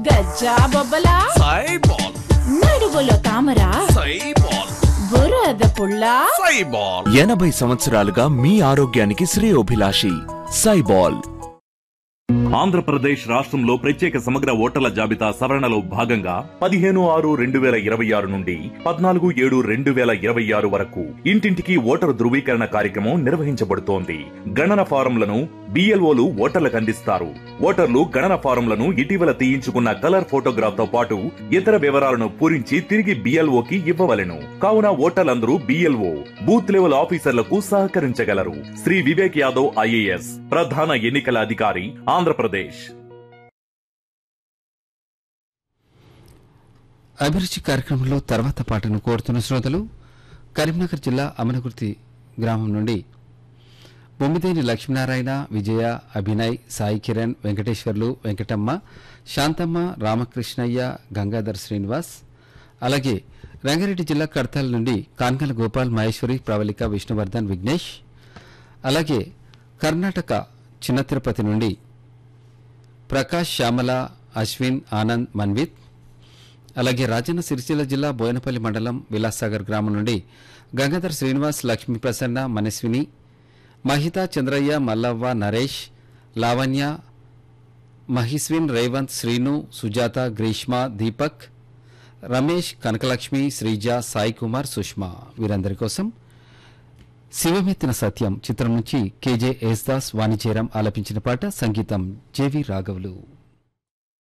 గజ్జా బొబ్బలా సైబాల్ నడువులో తామర సైబాల్ బురద పుల్ల సైబాల్ ఎనభై సంవత్సరాలుగా మీ ఆరోగ్యానికి శ్రేయోభిలాషి సైబాల్ ఆంధ్రప్రదేశ్ రాష్ట్రంలో ప్రత్యేక సమగ్ర ఓటర్ల జాబితా సవరణలో భాగంగా పదిహేను ఆరు రెండు వేల ఇరవై ఆరు నుండి పద్నాలుగు ఏడు రెండు వేల ఇరవై ఆరు వరకు ఇంటింటికి ఓటరు ధృవీకరణ కార్యక్రమం నిర్వహించబడుతోంది గణన ఫారంలను బిఎల్ఓలు ఓటర్లకు అందిస్తారు ఓటర్లు గణన ఫారంలను ఇటీవల తీయించుకున్న కలర్ ఫోటోగ్రాఫ్ తో పాటు ఇతర వివరాలను పూరించి తిరిగి బిఎల్ఓకి ఇవ్వవలెను కావున ఓటర్లందరూ బిఎల్ఓ బూత్ లెవెల్ ఆఫీసర్లకు సహకరించగలరు శ్రీ వివేక్ యాదవ్ ఐఏఎస్ ప్రధాన ఎన్నికల అధికారి ఆంధ్రప్రదేశ్ అభిరుచి కార్యక్రమంలో తర్వాత పాటను కోరుతున్న శ్రోతలు కరీంనగర్ జిల్లా అమనగుర్తి గ్రామం నుండి బొమ్మిదేని లక్ష్మీనారాయణ విజయ అభినయ్ సాయి కిరణ్ వెంకటేశ్వర్లు వెంకటమ్మ శాంతమ్మ రామకృష్ణయ్య గంగాధర్ శ్రీనివాస్ అలాగే రంగారెడ్డి జిల్లా కడతాల నుండి కాన్గల గోపాల్ మహేశ్వరి ప్రవళిక విష్ణువర్ధన్ విఘ్నేష్ అలాగే కర్ణాటక చిన్న తిరుపతి నుండి ప్రకాష్ శ్యామల అశ్విన్ ఆనంద్ మన్విత్ అలాగే రాజన్న సిరిసిల్ల జిల్లా బోయనపల్లి మండలం విలాసాగర్ గ్రామం నుండి గంగాధర్ శ్రీనివాస్ లక్ష్మీ ప్రసన్న మనస్విని మహిత చంద్రయ్య మల్లవ్వ నరేష్ లావణ్య మహిస్విన్ రేవంత్ శ్రీను సుజాత గ్రీష్మ దీపక్ రమేష్ కనకలక్ష్మి శ్రీజ సాయి కుమార్ సుష్మా వీరందరి కోసం శివమెత్తిన సత్యం చిత్రం నుంచి కేజే యేసుదాస్ వాణిజ్యరాం ఆలపించిన పాట సంగీతం జేవి రాఘవులు